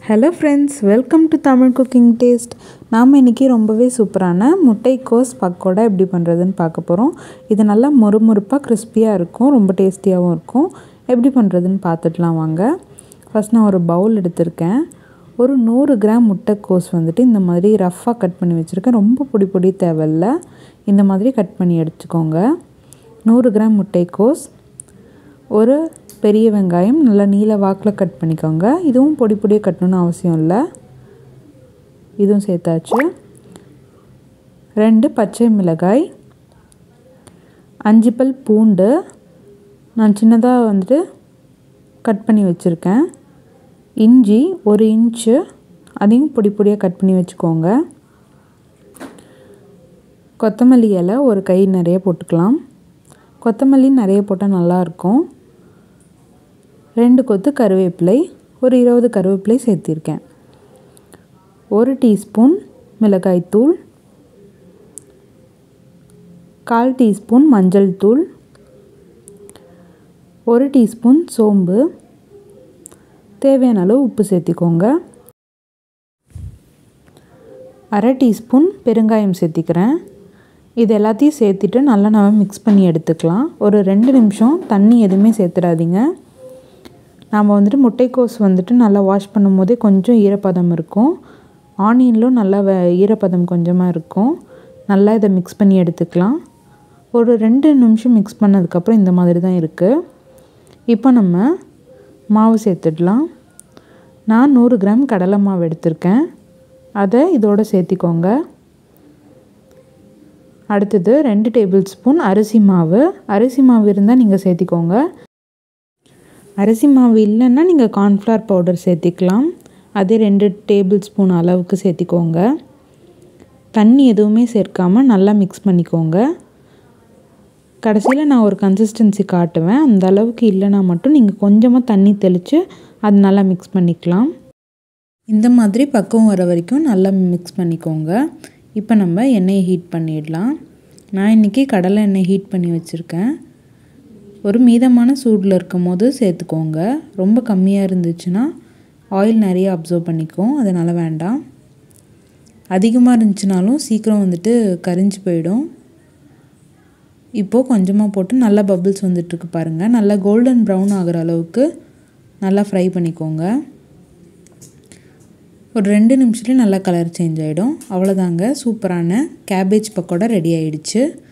hello friends welcome to Tamil cooking taste நாம் இன்றைக்கி ரொம்பவே சூப்பரான முட்டைக்கோஸ் பக்கோடா எப்படி பண்ணுறதுன்னு பார்க்க போகிறோம் இது நல்லா மொறுமொறுப்பாக கிறிஸ்பியாக இருக்கும் ரொம்ப டேஸ்டியாகவும் இருக்கும் எப்படி பண்ணுறதுன்னு பார்த்துடலாம் வாங்க ஃபஸ்ட் நான் ஒரு பவுல் எடுத்திருக்கேன் ஒரு நூறு கிராம் முட்டைக்கோஸ் வந்துட்டு இந்த மாதிரி ரஃப்பாக கட் பண்ணி வச்சுருக்கேன் ரொம்ப பொடி பொடி தேவையில்ல இந்த மாதிரி கட் பண்ணி எடுத்துக்கோங்க நூறு கிராம் முட்டைக்கோஸ் ஒரு பெரிய வெங்காயம் நல்லா நீல வாக்கில் கட் பண்ணிக்கோங்க இதுவும் பொடி பொடியாக கட்டணும்னு அவசியம் இல்லை இதுவும் சேர்த்தாச்சு ரெண்டு பச்சை மிளகாய் அஞ்சு பல் பூண்டு நான் சின்னதாக வந்துட்டு கட் பண்ணி வச்சுருக்கேன் இஞ்சி ஒரு இன்ச்சு அதையும் பொடி பொடியாக கட் பண்ணி வச்சுக்கோங்க கொத்தமல்லி இலை ஒரு கை நிறைய போட்டுக்கலாம் கொத்தமல்லி நிறைய போட்டால் நல்லாயிருக்கும் ரெண்டு கொத்து கருவேப்பிலை ஒரு இருபது கருவேப்பிலை சேர்த்திருக்கேன் ஒரு டீஸ்பூன் மிளகாய்த்தூள் கால் டீஸ்பூன் மஞ்சள் தூள் ஒரு டீஸ்பூன் சோம்பு தேவையான அளவு உப்பு சேர்த்திக்கோங்க அரை டீஸ்பூன் பெருங்காயம் சேர்த்திக்கிறேன் இது எல்லாத்தையும் சேர்த்துட்டு நல்லா நம்ம மிக்ஸ் பண்ணி எடுத்துக்கலாம் ஒரு ரெண்டு நிமிஷம் தண்ணி எதுவுமே சேர்த்துடாதீங்க நாம் வந்துட்டு முட்டைக்கோஸ் வந்துட்டு நல்லா வாஷ் பண்ணும் போதே கொஞ்சம் ஈரப்பதம் இருக்கும் ஆனியன்லும் நல்லா வ ஈரப்பதம் கொஞ்சமாக இருக்கும் நல்லா இதை மிக்ஸ் பண்ணி எடுத்துக்கலாம் ஒரு ரெண்டு நிமிஷம் மிக்ஸ் பண்ணதுக்கப்புறம் இந்த மாதிரி தான் இருக்குது இப்போ நம்ம மாவு சேர்த்துடலாம் நான் நூறு கிராம் கடலை மாவு எடுத்திருக்கேன் அதை இதோடு சேர்த்திக்கோங்க அடுத்தது ரெண்டு டேபிள் ஸ்பூன் அரிசி மாவு அரிசி மாவு இருந்தால் நீங்கள் சேர்த்திக்கோங்க அரிசி மாவு இல்லைன்னா நீங்கள் கார்ன்ஃப்ளவர் பவுடர் சேர்த்திக்கலாம் அதே ரெண்டு டேபிள் ஸ்பூன் அளவுக்கு சேர்த்திக்கோங்க தண்ணி எதுவுமே சேர்க்காமல் நல்லா மிக்ஸ் பண்ணிக்கோங்க கடைசியில் நான் ஒரு கன்சிஸ்டன்சி காட்டுவேன் அந்த அளவுக்கு இல்லைனா மட்டும் நீங்கள் கொஞ்சமாக தண்ணி தெளித்து அது நல்லா மிக்ஸ் பண்ணிக்கலாம் இந்த மாதிரி பக்குவம் வர வரைக்கும் நல்லா மிக்ஸ் பண்ணிக்கோங்க இப்போ நம்ம எண்ணெயை ஹீட் பண்ணிடலாம் நான் இன்றைக்கி கடலை எண்ணெய் ஹீட் பண்ணி வச்சுருக்கேன் ஒரு மீதமான சூடில் இருக்கும் போது சேர்த்துக்கோங்க ரொம்ப கம்மியாக இருந்துச்சுன்னா ஆயில் நிறைய அப்சர்வ் பண்ணிக்கும் அதனால் வேண்டாம் அதிகமாக இருந்துச்சுனாலும் சீக்கிரம் வந்துட்டு கரிஞ்சு போயிடும் இப்போது கொஞ்சமாக போட்டு நல்லா பபிள்ஸ் வந்துட்டுருக்கு பாருங்கள் நல்லா கோல்டன் ப்ரௌன் ஆகிற அளவுக்கு நல்லா ஃப்ரை பண்ணிக்கோங்க ஒரு ரெண்டு நிமிஷத்துலேயும் நல்லா கலர் சேஞ்ச் ஆகிடும் அவ்வளோதாங்க சூப்பரான கேபேஜ் பக்கோடா ரெடி ஆகிடுச்சு